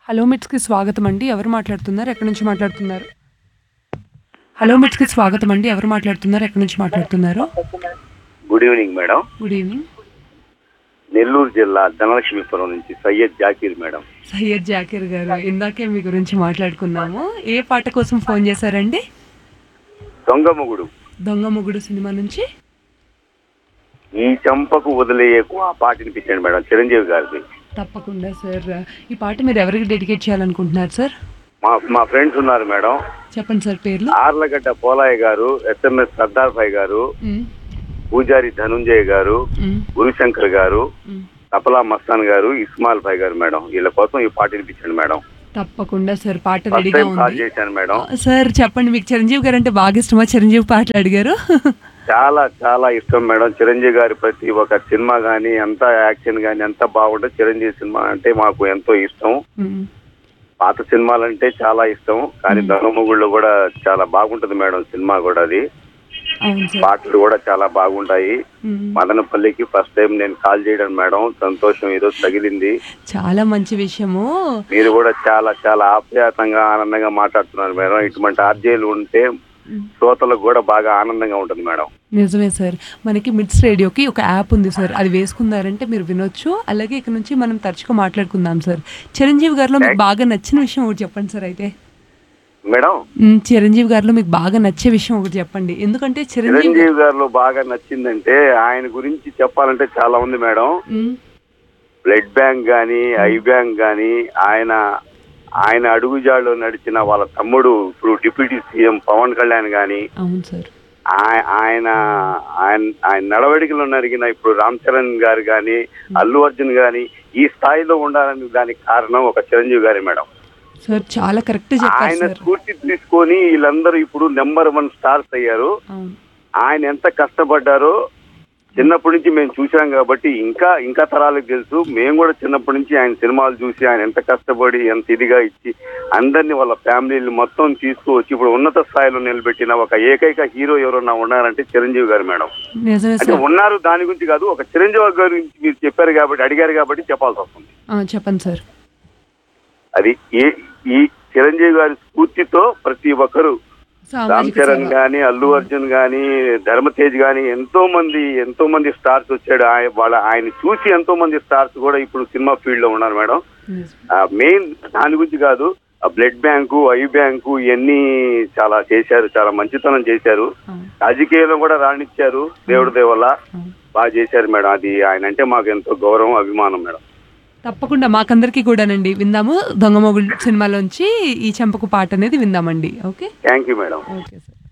Hello మిట్స్కి స్వాగతం అండి ఎవరు మాట్లాడుతున్నారు ఎక్కడి నుంచి మాట్లాడుతున్నారు హలో మిట్స్కి స్వాగతం అండి ఎవరు మాట్లాడుతున్నారు ఎక్కడి నుంచి మాట్లాడుతున్నారు good evening madam good evening Nellore జిల్లా ధనలక్ష్మీపురం నుంచి సయ్యద్ జాకీర్ మేడం సయ్యద్ జాకీర్ గారు ఇందాకే మీ గురించి మాట్లాడుకున్నాము ఏ పాట కోసం ఫోన్ చేశారండి దొంగ మొగుడు దొంగ మొగుడు సినిమా నుంచి ఈ చంపకు వదిలేయకు ఆ పాట వినిపించండి మేడం చిరంజీవి గారిది తప్పకుండా సార్ ఈ పాట మీరు ఎవరికి డెడికేట్ చేయాలనుకుంటున్నారు సార్ మా మా ఫ్రెండ్స్ ఉన్నారు మేడం చెప్పండి సార్ పేర్లు ఆర్లగడ్డ పోలాయ్ గారు ఎస్ఎంఎస్ సర్దార్ భాయ్ గారు మ్, పూజారి ధనుంజయ్ గారు మ్, గురుశంకర్ గారు మ్. తపలా మస్తాన్ గారు ఇస్మాల్ భాయ్ గారు మేడం వీళ్ళ కోసం ఈ పాట వినిపించండి మేడం తప్పకుండా సార్ పాట ఫస్ట్ రెడీగా టైం కాల్ ఉంది చేశాను మేడం సార్ చెప్పండి మీకు చిరంజీవి గారు అంటే బాగా ఇష్టమా చిరంజీవి పాటలు అడిగారు చాలా చాలా ఇష్టం మేడం చిరంజీవి గారి ప్రతి ఒక్క సినిమా గానీ ఎంత యాక్షన్ గానీ ఎంత బాగుంటుంది చిరంజీవి సినిమా అంటే మాకు ఎంతో ఇష్టం మ్, పాత సినిమాలంటే చాలా ఇష్టం కానీ ధనముగుళ్ళు కూడా చాలా బాగుంటది మేడం సినిమా కూడా అది అవును సార్ పాటలు కూడా చాలా బాగుంటాయి మ్. మదనపల్లికి ఫస్ట్ టైం నేను కాల్ చేయడం మేడం సంతోషం ఏదో తగిలింది చాలా మంచి విషయము మీరు కూడా చాలా చాలా ఆప్యాయతంగా ఆనందంగా మాట్లాడుతున్నారు మేడం ఇటువంటి ఆర్జేలు ఉంటే శ్రోతలకు కూడా బాగా ఆనందంగా ఉంటుంది మేడం నిజమే సార్ మనకి మిడ్స్ రేడియోకి ఒక యాప్ ఉంది సార్ అది వేసుకున్నారంటే మీరు వినొచ్చు అలాగే ఇక్కడ నుంచి మనం తరచుగా మాట్లాడుకుందాం సార్ చిరంజీవి గారిలో మీకు బాగా నచ్చిన విషయం ఒకటి చెప్పండి సార్ అయితే మేడం మ్, చిరంజీవి గారిలో మీకు బాగా నచ్చే విషయం ఒకటి చెప్పండి ఎందుకంటే చిరంజీవి చిరంజీవి గారిలో బాగా నచ్చిందంటే ఆయన గురించి చెప్పాలంటే చాలా ఉంది మేడం మ్, బ్లడ్ బ్యాంక్ గాని ఐ బ్యాంక్ గాని ఆయన ఆయన అడుగుజాడలో నడిచిన వాళ్ళ తమ్ముడు ఇప్పుడు డిప్యూటీ సీఎం పవన్ కళ్యాణ్ గాని అవును సార్ ఆయ- ఆయన ఆయన ఆయన నడవడికలో నరిగిన ఇప్పుడు రామ్ చరణ్ గారు గాని అల్లు అర్జున్ గాని ఈ స్థాయిలో ఉండాలని దానికి కారణం ఒక చిరంజీవి గారి మేడం సార్ చాలా కరెక్ట్ చెప్పారు ఆయన సార్ స్ఫూర్తి తీసుకొని వీళ్ళందరూ ఇప్పుడు నెంబర్ వన్ స్టార్స్ అయ్యారు అవును ఆయన ఎంత కష్టపడ్డారో చిన్నప్పటి నుంచి మేము చూసాం కాబట్టి ఇంకా ఇంకా తరాలకు తెలుసు మేము కూడా చిన్నప్పటి నుంచి ఆయన సినిమాలు చూసి ఆయన ఎంత కష్టపడి ఎంత ఇదిగా ఇచ్చి అందరినీ వాళ్ళ ఫ్యామిలీని మొత్తం తీసుకువచ్చి ఇప్పుడు ఉన్నత స్థాయిలో నిలబెట్టిన ఒక ఏకైక హీరో ఎవరన్నా ఉన్నారంటే చిరంజీవి గారు మేడం నిజమే అంటే సార్ ఉన్నారు దాని గురించి కాదు ఒక చిరంజీవి గారి గురించి మీరు చెప్పారు కాబట్టి అడిగారు కాబట్టి చెప్పాల్సి వస్తుంది ఆ, చెప్పండి సార్ అది ఏ ఈ చిరంజీవి గారి స్ఫూర్తితో ప్రతి ఒక్కరు రామ్ సామాజిక చరణ్ సేవ. గాని అల్లు అర్జున్ గాని ధర్మతేజ్ గాని ఎంతో మంది ఎంతో మంది స్టార్స్ వచ్చాడు ఆయ- వాళ్ళ ఆయన చూసి ఎంతో మంది స్టార్స్ కూడా ఇప్పుడు సినిమా ఫీల్డ్ లో ఉన్నారు మేడం నిజం. మెయిన్ దాని గురించి కాదు ఆ బ్లడ్ బ్యాంకు ఐ బ్యాంకు ఇవన్నీ చాలా చేశారు చాలా మంచితనం చేశారు అవును, రాజకీయంలో కూడా రాణించారు దేవుడి దేవల్ల అవును. బాగా చేశారు మేడం అది ఆయన అంటే మాకు ఎంతో గౌరవం అభిమానం మేడం తప్పకుండా మాకందరికీ కూడానండి విందాము దొంగ మొగుడు సినిమాలోంచి ఈ చెంపకు పాట అనేది విందామండి okay thank you madam okay sir